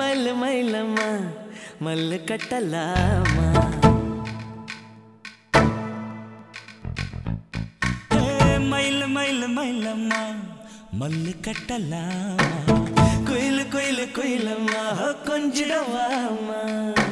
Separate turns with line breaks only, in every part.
மல்லு மயிலம்மா மல்லு கட்டலாமா ஏ, மயிலு மயிலு மயிலம்மா மல்லு கட்டலாமா குயிலு குயிலு குயிலம்மா கொஞ்சிடவாமா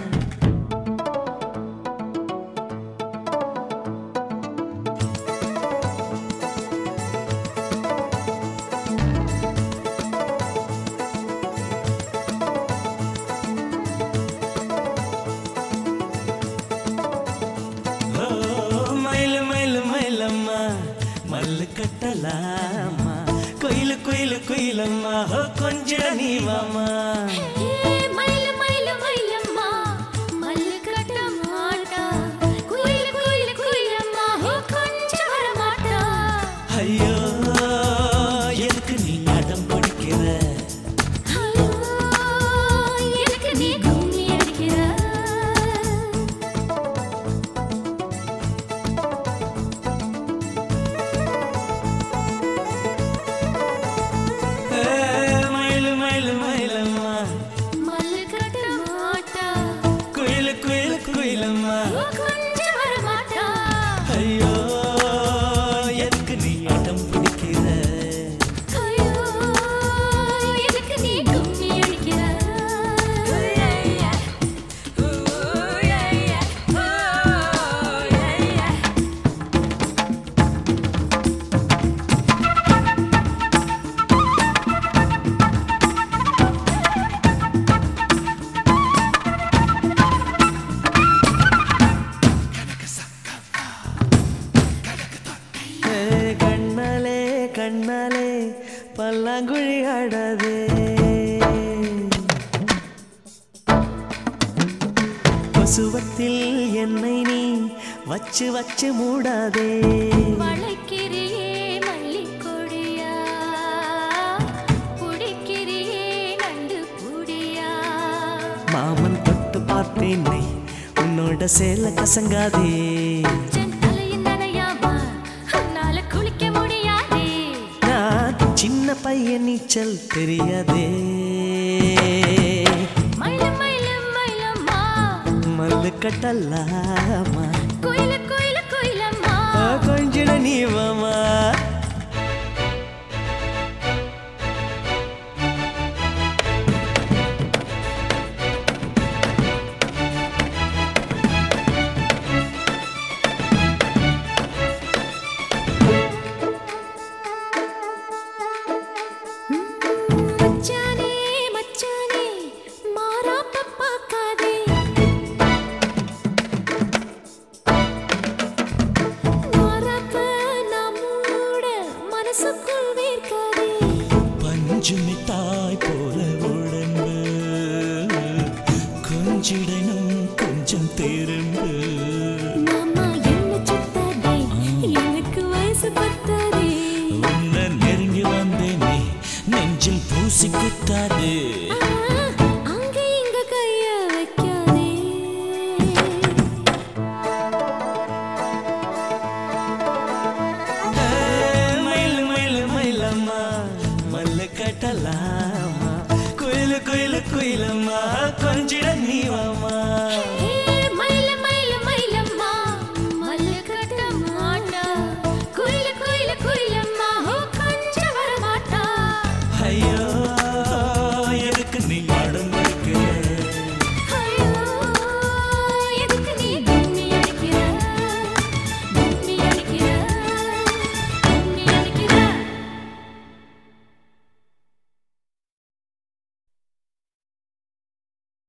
ஓ, மயிலு மயிலு மயிலம்மா மல்லு கட்டலாமா குயிலு குயிலு குயிலம்மா ஓ, கொஞ்சிட நீ வாமா
மயிலு மயிலு மயிலம்மா மல்லு கட்ட மாட்டா குயில் குயில் குயிலம்மா ஓ கொஞ்சம் வர மாட்டா
ஐயோ எதுக்கு நீ அடம் பிடிக்கிற
ஐயோ, எனக்கு நீ கும்மி அடிக்கிற
ஏ, மயிலு மயிலு மயிலம்மா
மல்லு கட்ட மாட்டா
குயிலு குயிலு குயிலம்மா
ஓ கொஞ்சம் வர மாட்டா
ஐயோ எதுக்கு நீ அடம் பிடிக்கிற
ஐயோ, எனக்கு நீ கும்மி அடிக்கிற
ஏ, கண்ணாலே கண்ணாலே பல்லாங்குழி ஆடாதே பசுவத்தில் என்னை நீ வச்சு வச்சு மூடாதே
வளைக்கிறியே மல்லிக்கொடியா புடிக்கிறியே நண்டு புடியா
மாமன் தொட்டு பார்த்தேனை உன்னோட சேல கசங்காதே
சென் தலையின் நனையாம உன்னால குளிக்க முடியாதே
நான் சின்ன பையன் நீச்சல் தெரியாதே
மயில மயில மயிலம்மா
மல்லு கட்டலாமா
குயில குயில குயிலம்மா
கொஞ்சிட நீ வாமா
மச்சானே மச்சானே மாறாப்ப பார்க்காதே மாறாப்ப நம்மோட மனசுக்குள் வேர்க்காதே
பஞ்சு மிட்டாய் போல உடம்பு கொஞ்சிடனும் கொஞ்சம் திரும்பு
மாமா என்ன சுத்தாதே எனக்கு வயசு பத்தாதே
உன்னை நெருங்கி வந்தேனே நெஞ்சில் பூசி குத்தாது
ஆ,